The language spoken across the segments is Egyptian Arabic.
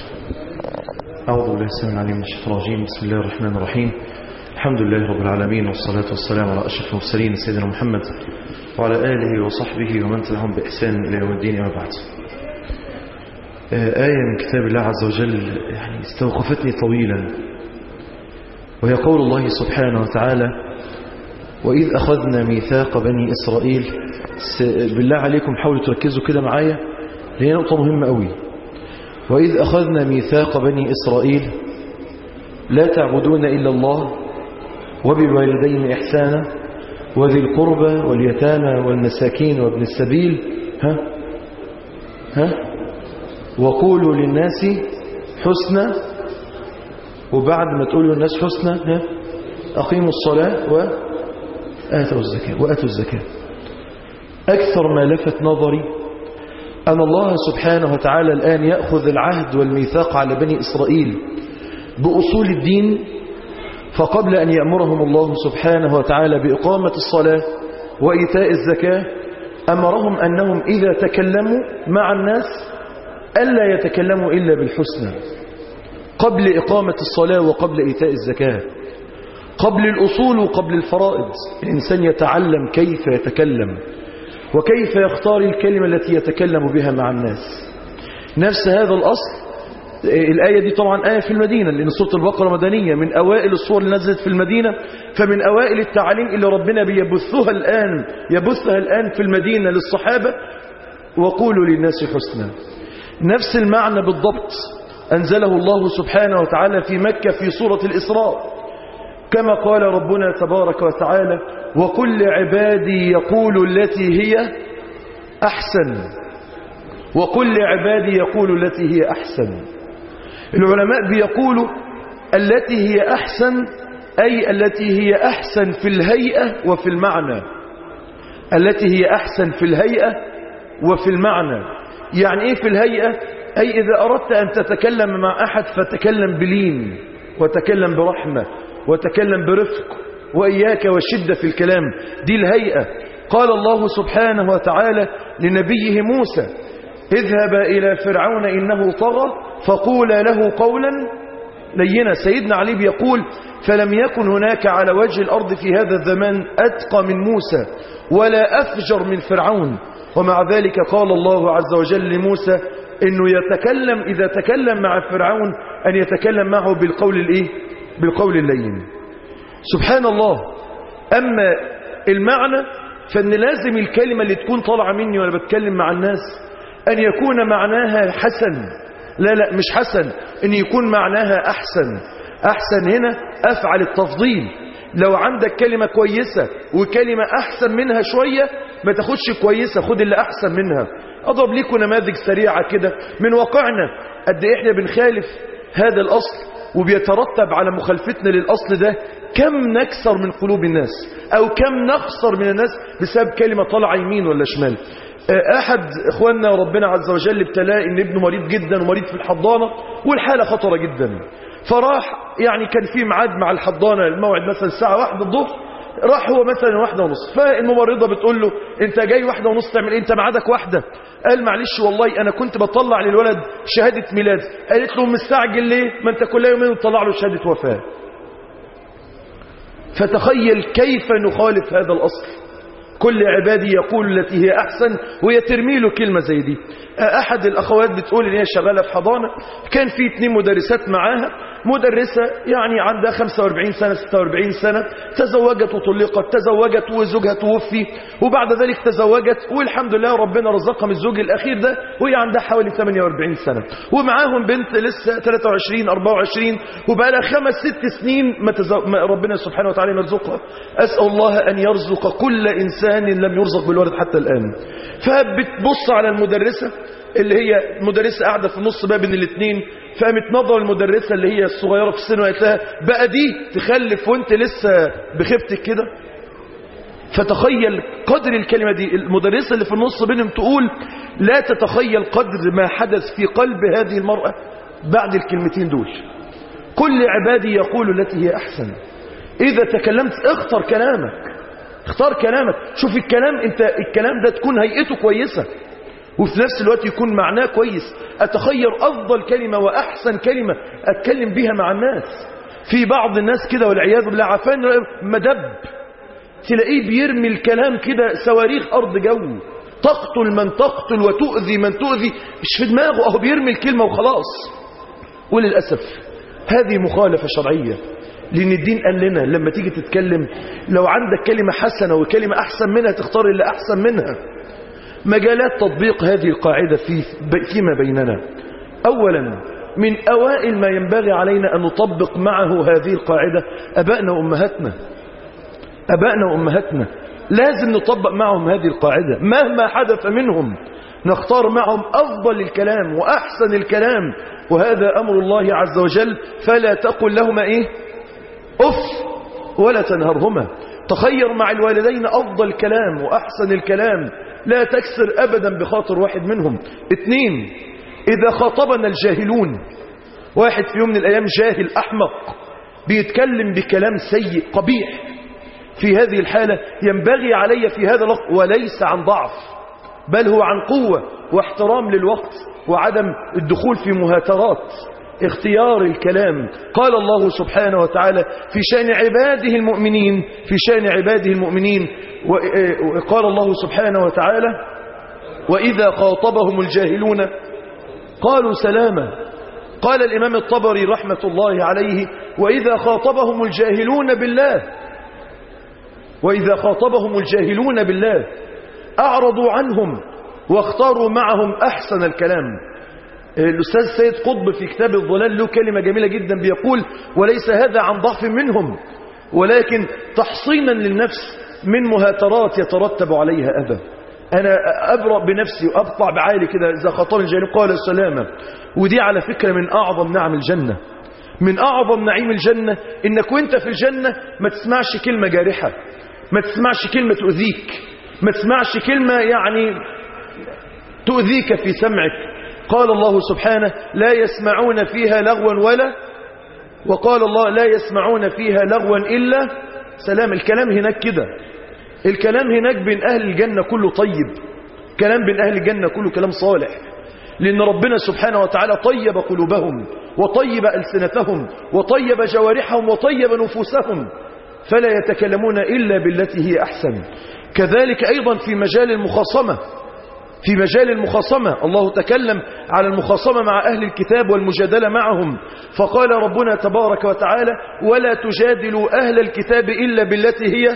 أعوذ بالله السلام العليم من الشيطان الرجيم بسم الله الرحمن الرحيم الحمد لله رب العالمين والصلاة والسلام على أشرف المرسلين سيدنا محمد وعلى آله وصحبه ومن تبعهم بإحسان إلى يوم الدين أما بعد آية من كتاب الله عز وجل يعني استوقفتني طويلا وهي قول الله سبحانه وتعالى وإذ أخذنا ميثاق بني إسرائيل بالله عليكم حاولوا تركزوا كده معايا هي نقطة مهمة قوي وإذ أخذنا ميثاق بني إسرائيل لا تعبدون إلا الله وبالوالدين إحسانا وذي القربى واليتامى والمساكين وابن السبيل ها ها وقولوا للناس حسنا وبعد ما تقولوا للناس حسنا ها أقيموا الصلاة وآتوا الزكاة وآتوا الزكاة أكثر ما لفت نظري أن الله سبحانه وتعالى الآن يأخذ العهد والميثاق على بني إسرائيل بأصول الدين فقبل أن يأمرهم الله سبحانه وتعالى بإقامة الصلاة وإيتاء الزكاة أمرهم أنهم إذا تكلموا مع الناس ألا يتكلموا إلا بالحسنى قبل إقامة الصلاة وقبل إيتاء الزكاة قبل الأصول وقبل الفرائض الإنسان يتعلم كيف يتكلم وكيف يختار الكلمة التي يتكلم بها مع الناس نفس هذا الأصل الآية دي طبعا آية في المدينة لأن سورة البقرة مدنية من أوائل الصور اللي نزلت في المدينة فمن أوائل التعاليم اللي ربنا بيبثها الآن يبثها الآن في المدينة للصحابة وقولوا للناس حسنا نفس المعنى بالضبط أنزله الله سبحانه وتعالى في مكة في سورة الإسراء كما قال ربنا تبارك وتعالى وكل عبادي يقول التي هي أحسن وكل عبادي يقول التي هي أحسن العلماء بيقولوا التي هي أحسن أي التي هي أحسن في الهيئة وفي المعنى التي هي أحسن في الهيئة وفي المعنى يعني إيه في الهيئة أي إذا أردت أن تتكلم مع أحد فتكلم بلين وتكلم برحمة وتكلم برفق وإياك والشدة في الكلام دي الهيئة قال الله سبحانه وتعالى لنبيه موسى اذهب إلى فرعون إنه طغى فقولا له قولا لينا سيدنا علي بيقول فلم يكن هناك على وجه الأرض في هذا الزمان أتقى من موسى ولا أفجر من فرعون ومع ذلك قال الله عز وجل لموسى انه يتكلم اذا تكلم مع فرعون ان يتكلم معه بالقول الايه بالقول اللين سبحان الله اما المعنى فان لازم الكلمة اللي تكون طالعة مني وانا بتكلم مع الناس ان يكون معناها حسن لا لا مش حسن ان يكون معناها احسن احسن هنا افعل التفضيل لو عندك كلمة كويسة وكلمة احسن منها شوية ما تاخدش كويسة خد اللي احسن منها اضرب لكم نماذج سريعة كده من واقعنا قد ايه احنا بنخالف هذا الاصل وبيترتب على مخالفتنا للاصل ده كم نكسر من قلوب الناس او كم نخسر من الناس بسبب كلمة طالعه يمين ولا شمال احد اخواننا ربنا عز وجل ابتلاه ان ابنه مريض جدا ومريض في الحضانة والحالة خطرة جدا فراح يعني كان في ميعاد مع الحضانة الموعد مثلا الساعة واحدة الظهر راح هو مثلا واحدة ونص فالممرضة بتقول له انت جاي واحدة ونص تعمل ايه انت ميعادك واحدة قال معلش والله انا كنت بطلع للولد شهادة ميلاد قالت له مستعجل ليه ما انت كل يومين تطلع له شهادة وفاة فتخيل كيف نخالف هذا الاصل كل عبادي يقول التي هي احسن وهي ترمي له كلمة زي دي احد الاخوات بتقول ان هي شغالة في حضانة كان في اتنين مدرسات معاها مدرسة يعني عندها 45 سنة 46 سنة تزوجت وطلقت تزوجت وزوجها توفي وبعد ذلك تزوجت والحمد لله ربنا رزقها من الزوج الأخير ده وهي عندها حوالي 48 سنة ومعاهم بنت لسه 23 24 وبقى لها خمس ست سنين ما تزو... ما ربنا سبحانه وتعالى يرزقها أسأل الله أن يرزق كل إنسان لم يرزق بالولد حتى الآن فبتبص على المدرسة اللي هي مدرسة قاعدة في النص بقى بين الاثنين فقامت نظر المدرسة اللي هي الصغيرة في السن وقالت لها بقى دي تخلف وانت لسه بخفتك كده فتخيل قدر الكلمة دي المدرسة اللي في النص بينهم تقول لا تتخيل قدر ما حدث في قلب هذه المرأة بعد الكلمتين دول كل عبادي يقول التي هي أحسن إذا تكلمت اختر كلامك اختار كلامك شوف الكلام انت الكلام ده تكون هيئته كويسة وفي نفس الوقت يكون معناه كويس أتخير أفضل كلمة وأحسن كلمة أتكلم بها مع الناس في بعض الناس كده والعياذ بالله عفان مدب تلاقيه بيرمي الكلام كده صواريخ أرض جو تقتل من تقتل وتؤذي من تؤذي مش في دماغه أهو بيرمي الكلمة وخلاص وللأسف هذه مخالفة شرعية لأن الدين قال لنا لما تيجي تتكلم لو عندك كلمة حسنة وكلمة أحسن منها تختار اللي أحسن منها مجالات تطبيق هذه القاعدة في فيما بيننا أولا من أوائل ما ينبغي علينا أن نطبق معه هذه القاعدة أبائنا وأمهاتنا أبائنا وأمهاتنا لازم نطبق معهم هذه القاعدة مهما حدث منهم نختار معهم أفضل الكلام وأحسن الكلام وهذا أمر الله عز وجل فلا تقل لهما إيه أف ولا تنهرهما تخير مع الوالدين أفضل الكلام وأحسن الكلام لا تكسر أبدا بخاطر واحد منهم اثنين إذا خاطبنا الجاهلون واحد في يوم من الأيام جاهل أحمق بيتكلم بكلام سيء قبيح في هذه الحالة ينبغي علي في هذا الوقت وليس عن ضعف بل هو عن قوة واحترام للوقت وعدم الدخول في مهاترات اختيار الكلام قال الله سبحانه وتعالى في شأن عباده المؤمنين في شأن عباده المؤمنين وقال الله سبحانه وتعالى وإذا خاطبهم الجاهلون قالوا سلاما قال الإمام الطبري رحمة الله عليه وإذا خاطبهم الجاهلون بالله وإذا خاطبهم الجاهلون بالله أعرضوا عنهم واختاروا معهم أحسن الكلام الأستاذ سيد قطب في كتاب الظلال له كلمة جميلة جدا بيقول وليس هذا عن ضعف منهم ولكن تحصينا للنفس من مهاترات يترتب عليها أذى أنا أبرأ بنفسي وأبطع بعالي كده إذا خطرني الجانب قال السلامة ودي على فكرة من أعظم نعم الجنة من أعظم نعيم الجنة إنك وانت في الجنة ما تسمعش كلمة جارحة ما تسمعش كلمة تؤذيك ما تسمعش كلمة يعني تؤذيك في سمعك قال الله سبحانه لا يسمعون فيها لغوا ولا وقال الله لا يسمعون فيها لغوا إلا سلام الكلام هناك كده الكلام هناك بين أهل الجنة كله طيب كلام بين أهل الجنة كله كلام صالح لأن ربنا سبحانه وتعالى طيب قلوبهم وطيب ألسنتهم وطيب جوارحهم وطيب نفوسهم فلا يتكلمون إلا بالتي هي أحسن كذلك أيضا في مجال المخاصمة في مجال المخاصمة الله تكلم على المخاصمة مع أهل الكتاب والمجادلة معهم فقال ربنا تبارك وتعالى ولا تجادلوا أهل الكتاب إلا بالتي هي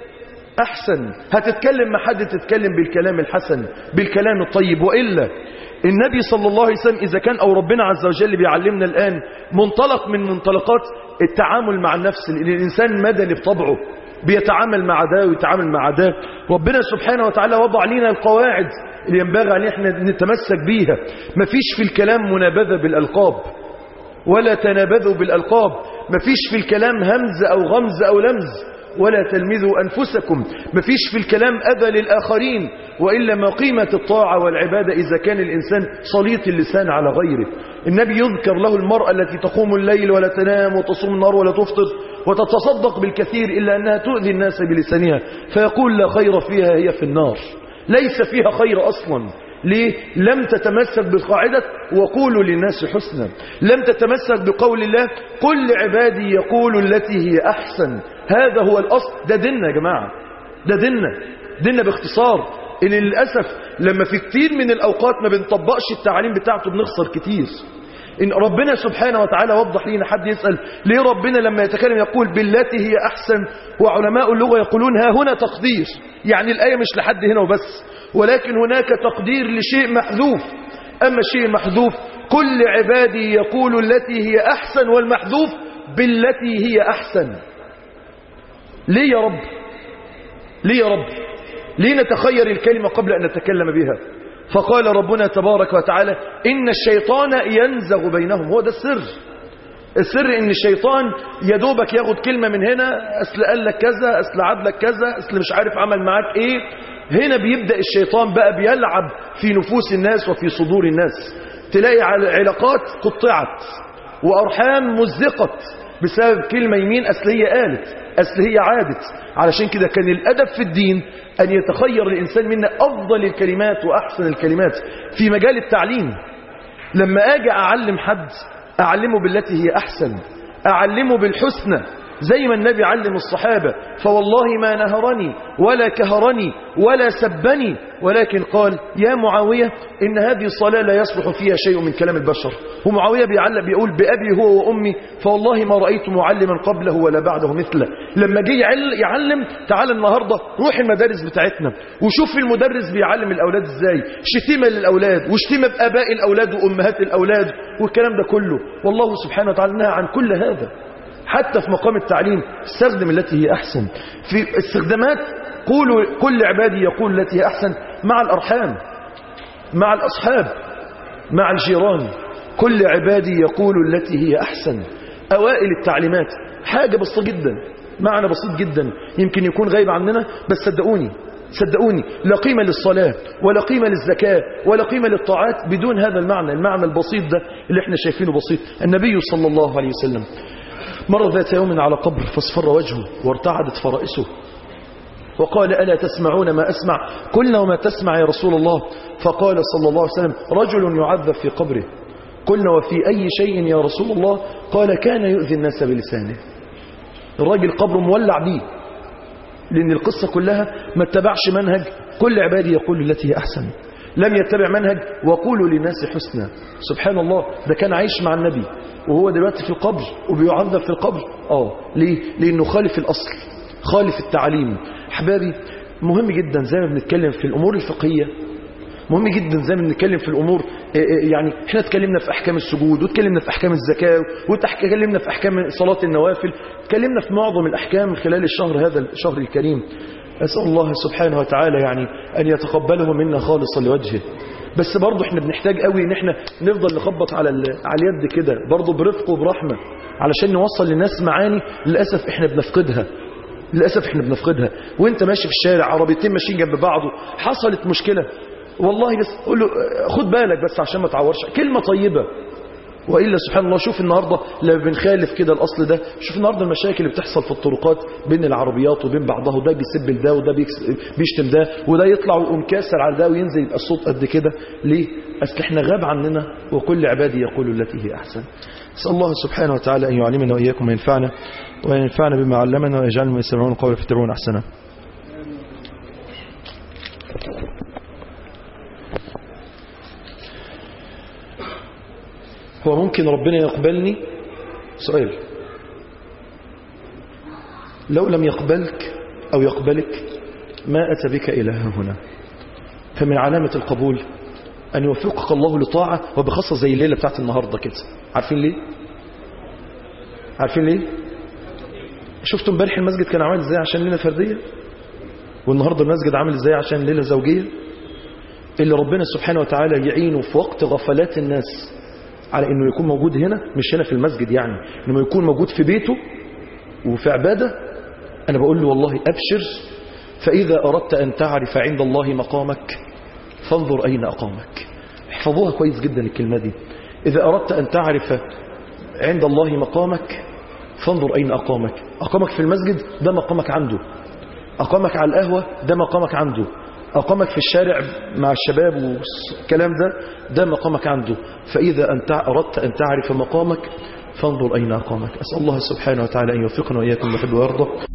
أحسن هتتكلم مع حد تتكلم بالكلام الحسن بالكلام الطيب وإلا النبي صلى الله عليه وسلم إذا كان أو ربنا عز وجل بيعلمنا الآن منطلق من منطلقات التعامل مع النفس لأن الإنسان مدني بطبعه بيتعامل مع ده ويتعامل مع ده ربنا سبحانه وتعالى وضع لنا القواعد اللي ينبغي أن احنا نتمسك بيها مفيش في الكلام منابذة بالألقاب ولا تنابذوا بالألقاب مفيش في الكلام همز أو غمز أو لمز ولا تلمذوا أنفسكم مفيش في الكلام أذى للآخرين وإلا ما قيمة الطاعة والعبادة إذا كان الإنسان صليط اللسان على غيره النبي يذكر له المرأة التي تقوم الليل ولا تنام وتصوم النار ولا تفطر وتتصدق بالكثير إلا أنها تؤذي الناس بلسانها فيقول لا خير فيها هي في النار ليس فيها خير أصلا ليه؟ لم تتمسك بالقاعدة وقولوا للناس حسنا لم تتمسك بقول الله قل لعبادي يقولوا التي هي أحسن هذا هو الأصل ده ديننا يا جماعة ده ديننا ديننا باختصار اللي للأسف لما في كتير من الأوقات ما بنطبقش التعاليم بتاعته بنخسر كتير إن ربنا سبحانه وتعالى وضح لنا حد يسأل ليه ربنا لما يتكلم يقول بالتي هي أحسن وعلماء اللغة يقولون ها هنا تقدير يعني الآية مش لحد هنا وبس ولكن هناك تقدير لشيء محذوف أما الشيء المحذوف كل عبادي يقول التي هي أحسن والمحذوف بالتي هي أحسن ليه يا رب ليه يا رب ليه نتخير الكلمة قبل أن نتكلم بها فقال ربنا تبارك وتعالى إن الشيطان ينزغ بينهم هو ده السر السر ان الشيطان يدوبك ياخد كلمة من هنا اصل قال لك كذا اصل عاد لك كذا اصل مش عارف عمل معاك ايه هنا بيبدأ الشيطان بقى بيلعب في نفوس الناس وفي صدور الناس تلاقي علاقات قطعت وأرحام مزقت بسبب كلمة يمين أصل هي قالت أصل هي عادت علشان كده كان الأدب في الدين أن يتخير الإنسان منا أفضل الكلمات وأحسن الكلمات في مجال التعليم لما أجي أعلم حد أعلمه بالتي هي أحسن أعلمه بالحسنى زي ما النبي علم الصحابة فوالله ما نهرني ولا كهرني ولا سبني ولكن قال يا معاوية إن هذه الصلاة لا يصلح فيها شيء من كلام البشر ومعاوية بيعلم بيقول بأبي هو وأمي فوالله ما رأيت معلما قبله ولا بعده مثله لما جه يعلم تعال النهاردة روح المدارس بتاعتنا وشوف المدرس بيعلم الأولاد إزاي شتيمة للأولاد وشتيمة بآباء الأولاد وأمهات الأولاد والكلام ده كله والله سبحانه وتعالى نهى عن كل هذا حتى في مقام التعليم استخدم التي هي أحسن في استخدامات قولوا كل عبادي يقول التي هي أحسن مع الأرحام مع الأصحاب مع الجيران كل عبادي يقول التي هي أحسن أوائل التعليمات حاجة بسيطة جدا معنى بسيط جدا يمكن يكون غايب عننا بس صدقوني صدقوني لا قيمة للصلاة ولا قيمة للزكاة ولا قيمة للطاعات بدون هذا المعنى المعنى البسيط ده اللي احنا شايفينه بسيط النبي صلى الله عليه وسلم مر ذات يوم على قبر فاصفر وجهه وارتعدت فرائسه وقال ألا تسمعون ما أسمع قلنا وما تسمع يا رسول الله فقال صلى الله عليه وسلم رجل يعذب في قبره قلنا وفي أي شيء يا رسول الله قال كان يؤذي الناس بلسانه الراجل قبره مولع بيه لأن القصة كلها ما اتبعش منهج كل عبادي يقول التي هي أحسن لم يتبع منهج وقولوا للناس حسنا سبحان الله ده كان عايش مع النبي وهو دلوقتي في القبر وبيعذب في القبر اه ليه لانه خالف الاصل خالف التعليم احبابي مهم جدا زي ما بنتكلم في الامور الفقهيه مهم جدا زي ما بنتكلم في الامور يعني احنا اتكلمنا في احكام السجود واتكلمنا في احكام الزكاه واتكلمنا في احكام صلاه النوافل اتكلمنا في معظم الاحكام خلال الشهر هذا الشهر الكريم أسأل الله سبحانه وتعالى يعني أن يتقبله منا خالصا لوجهه بس برضه احنا بنحتاج قوي ان احنا نفضل نخبط على على اليد كده برضه برفق وبرحمة علشان نوصل للناس معاني للأسف احنا بنفقدها للأسف احنا بنفقدها وانت ماشي في الشارع عربيتين ماشيين جنب بعضه حصلت مشكلة والله بس قول له خد بالك بس عشان ما تعورش كلمة طيبة وإلا سبحان الله شوف النهاردة لما بنخالف كده الأصل ده شوف النهاردة المشاكل اللي بتحصل في الطرقات بين العربيات وبين بعضها وده بيسب لده وده بيشتم ده وده يطلع ويقوم كاسر على ده وينزل يبقى الصوت قد كده ليه؟ أصل احنا غاب عننا وكل عبادي يقول التي هي أحسن نسأل الله سبحانه وتعالى أن يعلمنا وإياكم وينفعنا وأن ينفعنا بما علمنا ويجعلنا من يستمعون القول فيتبعون أحسنه هو ممكن ربنا يقبلني سؤال لو لم يقبلك أو يقبلك ما أتى بك إلى هنا فمن علامة القبول أن يوفقك الله لطاعة وبخاصة زي الليلة بتاعت النهاردة كده عارفين ليه عارفين ليه شفتوا امبارح المسجد كان عامل ازاي عشان ليلة فردية والنهاردة المسجد عامل ازاي عشان ليلة زوجية اللي ربنا سبحانه وتعالى يعينه في وقت غفلات الناس على انه يكون موجود هنا مش هنا في المسجد يعني انه يكون موجود في بيته وفي عبادة انا بقول له والله ابشر فاذا اردت ان تعرف عند الله مقامك فانظر اين اقامك احفظوها كويس جدا الكلمة دي اذا اردت ان تعرف عند الله مقامك فانظر اين اقامك اقامك في المسجد ده مقامك عنده اقامك على القهوة ده مقامك عنده أقامك في الشارع مع الشباب والكلام ده ده مقامك عنده فإذا أنت أردت أن تعرف مقامك فانظر أين أقامك أسأل الله سبحانه وتعالى أن يوفقنا وإياكم بحب ويرضى